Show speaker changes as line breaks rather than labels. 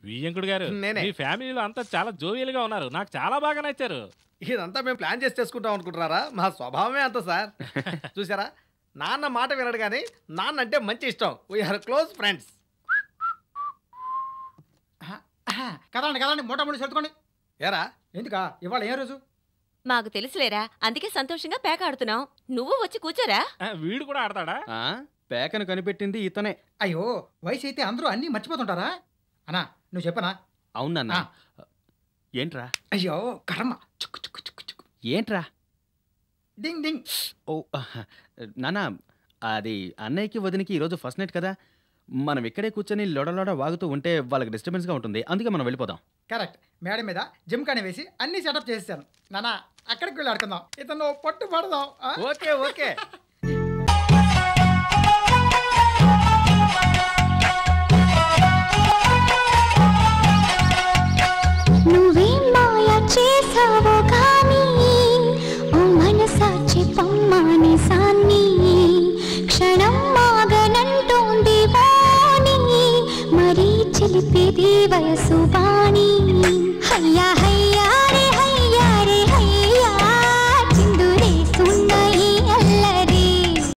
వియ్యంకుడు గారు
నేనే.
మీ ఫ్యామిలీలో అంతా చాలా జోవియల్ గా ఉన్నారు నాకు చాలా బాగా నచ్చారు
ఇదంతా మేము ప్లాన్ చేసి చేసుకుంటాం అనుకుంటున్నారా మా స్వభావమే అంత సార్ చూసారా నాన్న మాట వినడు కానీ నాన్న అంటే మంచి ఇష్టం వీఆర్ క్లోజ్ ఫ్రెండ్స్
కదండి కదండి మూట మూడు సర్దుకోండి
ఏరా
ఎందుకా ఇవాళ ఏ రోజు
మాకు తెలుసులేరా అందుకే సంతోషంగా పేక ఆడుతున్నాం నువ్వు వచ్చి కూర్చోరా
ఆ, వీడు కూడా ఆడతాడా
ఆ, పేకను కనిపెట్టింది ఇతనే
అయ్యో వయసు అయితే అందరూ అన్నీ మర్చిపోతుంటారా అన్నా నువ్వు చెప్పనా
అవునన్నా
ఆ.
ఏంట్రా
అయ్యో కర్మ చుక్కు చుక్కు చుక్కు చుక్కు
ఏంట్రా
డింగ్ డింగ్
ఓ నాన్న అది అన్నయ్యకి వదినికి ఈరోజు ఫస్ట్ నైట్ కదా మనం ఇక్కడే కూర్చొని లొడలోడ వాగుతూ ఉంటే వాళ్ళకి డిస్టర్బెన్స్గా ఉంటుంది అందుకే మనం వెళ్ళిపోదాం
కరెక్ట్ మేడ మీద జిమ్ కాని వేసి అన్ని సెటప్ చేసేసాను నానా అక్కడికి వెళ్ళి ఆడుకుందాం ఇతను పట్టు పడదాం ఆ?
ఓకే ఓకే
నువ్వేం మాయ చేసావో కానీ ఓ మనసాచి పమ్మాని సాన్ని క్షణం మాగనంటోంది వాణి మరీ చిలిపేది వయసు వాణి హయ్యా